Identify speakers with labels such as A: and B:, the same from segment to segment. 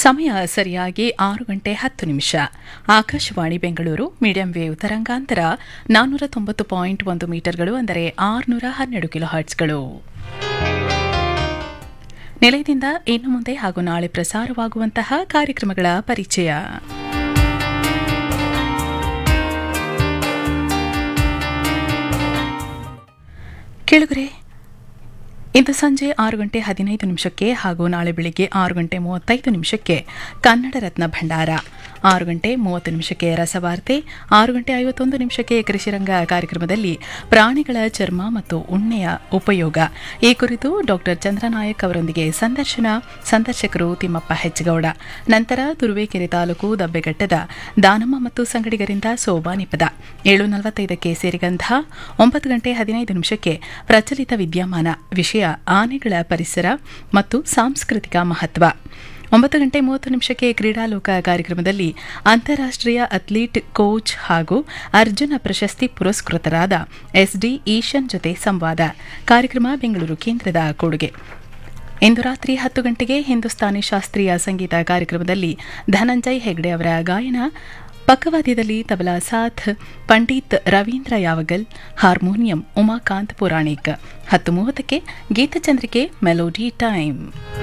A: ಸಮಯ ಸರಿಯಾಗಿ ಆರು ಗಂಟೆ ಹತ್ತು ನಿಮಿಷ ಆಕಾಶವಾಣಿ ಬೆಂಗಳೂರು ಮೀಡಿಯಂ ವೇವ್ ತರಂಗಾಂತರ ನಾನ್ನೂರ ತೊಂಬತ್ತು ಪಾಯಿಂಟ್ ಒಂದು ಮೀಟರ್ಗಳು ಅಂದರೆ ಆರುನೂರ ಹನ್ನೆರಡು ಕಿಲೋ ಹರ್ಟ್ಸ್ಗಳು ನಿಲಯದಿಂದ ಇನ್ನು ಮುಂದೆ ಹಾಗೂ ನಾಳೆ ಪ್ರಸಾರವಾಗುವಂತಹ ಕಾರ್ಯಕ್ರಮಗಳ ಪರಿಚಯ ಕೆಳಗರೆ ಇಂದು ಸಂಜೆ ಆರು ಗಂಟೆ ಹದಿನೈದು ನಿಮಿಷಕ್ಕೆ ಹಾಗೂ ನಾಳೆ ಬೆಳಿಗ್ಗೆ ಆರು ಗಂಟೆ ಮೂವತ್ತೈದು ನಿಮಿಷಕ್ಕೆ ಕನ್ನಡ ರತ್ನ ಭಂಡಾರ ಆರು ಗಂಟೆ ಮೂವತ್ತು ನಿಮಿಷಕ್ಕೆ ರಸವಾರ್ತೆ ಆರು ಗಂಟೆ ಐವತ್ತೊಂದು ನಿಮಿಷಕ್ಕೆ ಕೃಷಿರಂಗ ಕಾರ್ಯಕ್ರಮದಲ್ಲಿ ಪ್ರಾಣಿಗಳ ಚರ್ಮ ಮತ್ತು ಉಣ್ಣೆಯ ಉಪಯೋಗ ಈ ಕುರಿತು ಡಾಕ್ಟರ್ ಚಂದ್ರನಾಯಕ್ ಅವರೊಂದಿಗೆ ಸಂದರ್ಶನ ಸಂದರ್ಶಕರು ತಿಮ್ಮಪ್ಪ ಹೆಜ್ಗೌಡ ನಂತರ ತುರುವೇಕೆರೆ ತಾಲೂಕು ದಬ್ಬೆಘಟ್ಟದ ದಾನಮ್ಮ ಮತ್ತು ಸಂಗಡಿಗರಿಂದ ಸೋಬಾನಿ ಪದ ಏಳು ನಲವತ್ತೈದಕ್ಕೆ ಸೇರಿಗಂಧ ಒಂಬತ್ತು ಗಂಟೆ ಹದಿನೈದು ನಿಮಿಷಕ್ಕೆ ಪ್ರಚಲಿತ ವಿದ್ಯಮಾನ ವಿಷಯ ಆನೆಗಳ ಪರಿಸರ ಮತ್ತು ಸಾಂಸ್ಕೃತಿಕ ಮಹತ್ವ ಒಂಬತ್ತು ಗಂಟೆ ಮೂವತ್ತು ನಿಮಿಷಕ್ಕೆ ಕ್ರೀಡಾಲೋಕ ಕಾರ್ಯಕ್ರಮದಲ್ಲಿ ಅಂತಾರಾಷ್ಟ್ರೀಯ ಅಥ್ಲೀಟ್ ಕೋಚ್ ಹಾಗೂ ಅರ್ಜುನ ಪ್ರಶಸ್ತಿ ಪುರಸ್ಕೃತರಾದ ಎಸ್ಡಿ ಈಶನ್ ಜೊತೆ ಸಂವಾದ ಕಾರ್ಯಕ್ರಮ ಬೆಂಗಳೂರು ಕೇಂದ್ರದ ಕೊಡುಗೆ ಇಂದು ರಾತ್ರಿ ಹತ್ತು ಗಂಟೆಗೆ ಹಿಂದೂಸ್ತಾನಿ ಶಾಸ್ತ್ರೀಯ ಸಂಗೀತ ಕಾರ್ಯಕ್ರಮದಲ್ಲಿ ಧನಂಜಯ್ ಹೆಗ್ಡೆ ಅವರ ಗಾಯನ ಪಕ್ಕವಾದ್ಯದಲ್ಲಿ ತಬಲಾ ಸಾಥ್ ಪಂಡಿತ್ ರವೀಂದ್ರ ಯಾವಗಲ್ ಹಾರ್ಮೋನಿಯಂ ಉಮಾಕಾಂತ್ ಪುರಾಣಿಕ್ ಹತ್ತು ಮೂವತ್ತಕ್ಕೆ ಗೀತಚಂದ್ರಿಕೆ ಮೆಲೋಡಿ ಟೈಮ್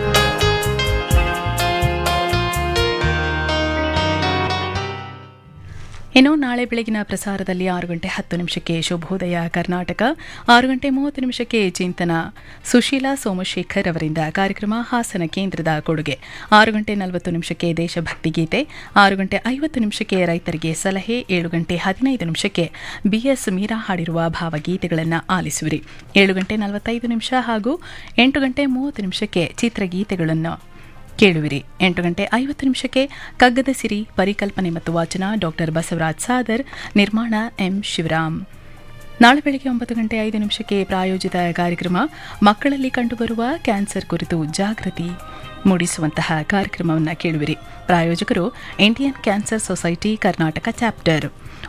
A: ಇನ್ನು ನಾಳೆ ಬೆಳಗಿನ ಪ್ರಸಾರದಲ್ಲಿ ಆರು ಗಂಟೆ ಹತ್ತು ನಿಮಿಷಕ್ಕೆ ಶುಭೋದಯ ಕರ್ನಾಟಕ ಆರು ಗಂಟೆ ಮೂವತ್ತು ನಿಮಿಷಕ್ಕೆ ಚಿಂತನ ಸುಶೀಲಾ ಸೋಮಶೇಖರ್ ಅವರಿಂದ ಕಾರ್ಯಕ್ರಮ ಹಾಸನ ಕೇಂದ್ರದ ಕೊಡುಗೆ ಆರು ಗಂಟೆ ನಲವತ್ತು ನಿಮಿಷಕ್ಕೆ ದೇಶಭಕ್ತಿ ಗೀತೆ ಆರು ಗಂಟೆ ಐವತ್ತು ನಿಮಿಷಕ್ಕೆ ರೈತರಿಗೆ ಸಲಹೆ ಏಳು ಗಂಟೆ ಹದಿನೈದು ನಿಮಿಷಕ್ಕೆ ಬಿಎಸ್ ಮೀರಾ ಹಾಡಿರುವ ಭಾವಗೀತೆಗಳನ್ನು ಆಲಿಸುವಿರಿ ಏಳು ಗಂಟೆ ನಲವತ್ತೈದು ನಿಮಿಷ ಹಾಗೂ ಎಂಟು ಗಂಟೆ ಮೂವತ್ತು ನಿಮಿಷಕ್ಕೆ ಚಿತ್ರಗೀತೆಗಳನ್ನು ಕೇಳುವಿರಿ ಎಂಟು ಗಂಟೆ ಐವತ್ತು ನಿಮಿಷಕ್ಕೆ ಕಗ್ಗದ ಸಿರಿ ಪರಿಕಲ್ಪನೆ ಮತ್ತು ವಾಚನ ಡಾಕ್ಟರ್ ಬಸವರಾಜ್ ಸಾದರ್ ನಿರ್ಮಾಣ ಎಂ ಶಿವರಾಮ್ ನಾಳೆ ಬೆಳಗ್ಗೆ ಒಂಬತ್ತು ಗಂಟೆ ಐದು ನಿಮಿಷಕ್ಕೆ ಪ್ರಾಯೋಜಿತ ಕಾರ್ಯಕ್ರಮ ಮಕ್ಕಳಲ್ಲಿ ಕಂಡುಬರುವ ಕ್ಯಾನ್ಸರ್ ಕುರಿತು ಜಾಗೃತಿ ಮೂಡಿಸುವಂತಹ ಕಾರ್ಯಕ್ರಮವನ್ನು ಕೇಳುವಿರಿ ಪ್ರಾಯೋಜಕರು Indian cancer society Karnataka chapter